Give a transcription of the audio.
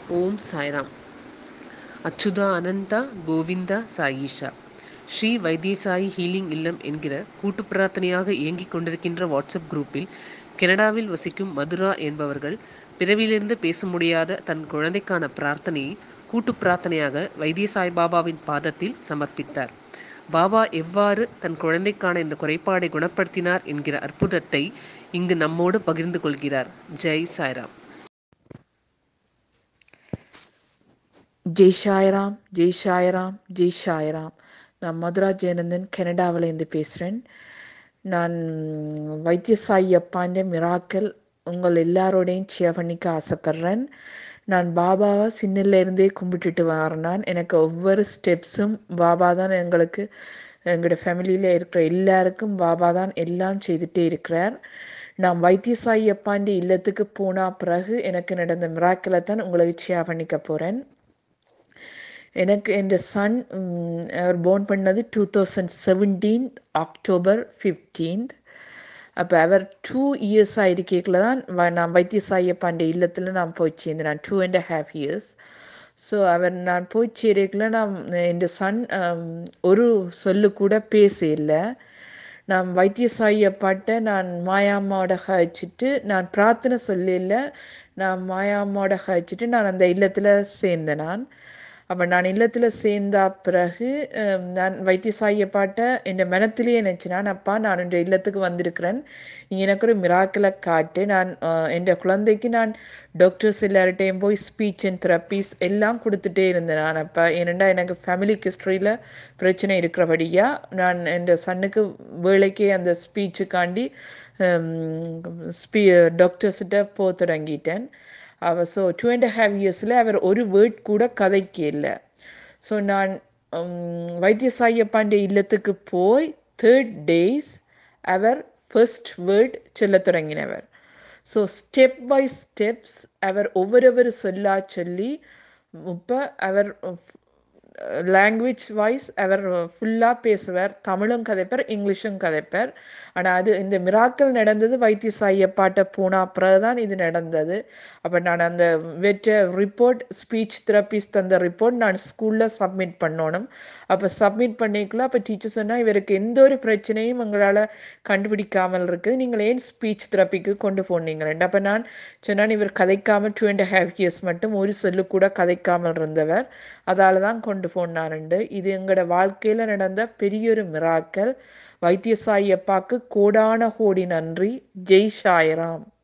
ஓம் Sairam Achyutha Anantha Govinda Sayeesha Sri Vaidhyasai healing இல்லம் என்கிற கூட்டு பிரார்த்தனையாக இயங்கிக் கொண்டிருக்கின்ற வாட்ஸ்அப் குரூப்பில் கனடாவில் வசிக்கும் மதுரா என்பவர்கள் பிறவிலிருந்து பேச முடியாத தன் குழந்தைக்கான பிரார்த்தனையை கூட்டு பிரார்த்தனையாக வைத்திய சாய் பாபாவின் பாதத்தில் சமர்ப்பித்தார் பாபா எவ்வாறு தன் குழந்தைக்கான இந்த குறைபாடை குணப்படுத்தினார் என்கிற அற்புதத்தை இங்கு நம்மோடு பகிர்ந்து கொள்கிறார் ஜெய் சாய்ராம் ஜெய் ஷாய்ராம் ஜெய் ஷாய்ராம் ஜெய் ஷாய்ராம் நான் மதுரா ஜெயநந்தன் கனடாவிலேருந்து பேசுகிறேன் நான் வைத்தியசாயி அப்பாண்ட மிராக்கல் உங்கள் எல்லாரோடையும் ஷேர் பண்ணிக்க ஆசைப்பட்றேன் நான் பாபாவை சின்னல இருந்தே கும்பிட்டுட்டு வரேன் எனக்கு ஒவ்வொரு ஸ்டெப்ஸும் பாபா தான் எங்களுக்கு எங்களோட ஃபேமிலியில் இருக்கிற எல்லாருக்கும் பாபா தான் எல்லாம் செய்துட்டே இருக்கிறார் நான் வைத்தியசாயி அப்பாண்டி இல்லத்துக்கு போன பிறகு எனக்கு நடந்த மிராக்கிளை தான் உங்களுக்கு ஷேர் பண்ணிக்க போகிறேன் எனக்கு என் சன் அவர் போர்ன் பண்ணது two thousand seventeen October fifteenth அப்போ அவர் டூ இயர்ஸ் ஆகிருக்கேக்கில் தான் நான் வைத்தியசாய பாண்டிய இல்லத்தில் நான் போய் சேர்ந்தேன் நான் two and half years so அவர் நான் போய் சேரக்கில் நான் என் சன் ஒரு சொல்லு கூட பேச இல்லை நான் வைத்தியசாயி அப்பாட்ட நான் மாயாம்மாவோட கழிச்சிட்டு நான் பிரார்த்தனை சொல்லல நான் மாயாம்மாவோட கழிச்சிட்டு நான் அந்த இல்லத்தில் சேர்ந்தேன் நான் அப்போ நான் இல்லத்தில் சேர்ந்தா பிறகு நான் வைத்தியசாயி அப்பாட்ட என் மனத்திலேயே நினச்சினான் அப்பா நான் என் இல்லத்துக்கு வந்திருக்கிறேன் நீ எனக்கு ஒரு மிராக்கிளை காட்டு நான் என் குழந்தைக்கு நான் டாக்டர்ஸ் எல்லார்ட்டையும் போய் ஸ்பீச் அண்ட் தெரப்பீஸ் எல்லாம் கொடுத்துட்டே இருந்தேன் நான் அப்போ ஏனெண்டா எனக்கு ஃபேமிலி ஹிஸ்ட்ரியில் பிரச்சனை இருக்கிறபடியாக நான் என் சன்னுக்கு வேலைக்கே அந்த ஸ்பீச்சுக்காண்டி ஸ்பீ டாக்டர்ஸ்கிட்ட போக தொடங்கிட்டேன் அவர் ஸோ டூ அண்ட் ஹாஃப் இயர்ஸில் அவர் ஒரு வேர்ட் கூட கதைக்கு இல்லை ஸோ நான் வைத்தியசாயி பாண்டிய இல்லத்துக்கு போய் தேர்ட் டேஸ் அவர் ஃபர்ஸ்ட் வேர்ட் சொல்ல தொடங்கினவர் ஸோ ஸ்டெப் பை ஸ்டெப்ஸ் அவர் ஒவ்வொருவர் சொல்லா சொல்லி இப்போ அவர் லாங்குவேஜ் வைஸ் அவர் ஃபுல்லாக பேசுவார் தமிழும் கதைப்பார் இங்கிலீஷும் கதைப்பார் ஆனால் அது இந்த மிராக்கள் நடந்தது வைத்தியசாயி அப்பாட்ட போன அப்புறம் தான் இது நடந்தது அப்போ நான் அந்த வெற்ற ரிப்போர்ட் ஸ்பீச் தெரப்பிஸ் தந்த ரிப்போர்ட் நான் ஸ்கூலில் சப்மிட் பண்ணணும் அப்போ சப்மிட் பண்ணிக்கல அப்போ டீச்சர் சொன்னால் இவருக்கு எந்த ஒரு பிரச்சனையும் எங்களால் கண்டுபிடிக்காமல் இருக்குது நீங்கள் ஏன் ஸ்பீச் தெரப்பிக்கு கொண்டு போனீங்க அப்போ நான் சொன்னால் இவர் கதைக்காமல் டூ அண்ட் ஹாஃப் இயர்ஸ் மட்டும் ஒரு சொல்லு கூட கதைக்காமல் இருந்தவர் அதால் தான் கொண்டு போனாருண்டு இது எங்களோட வாழ்க்கையில் நடந்த பெரியொரு மிராக்கல் வைத்தியசாயி அப்பாக்கு கோடான கோடி நன்றி ஜெய் சாய்ராம்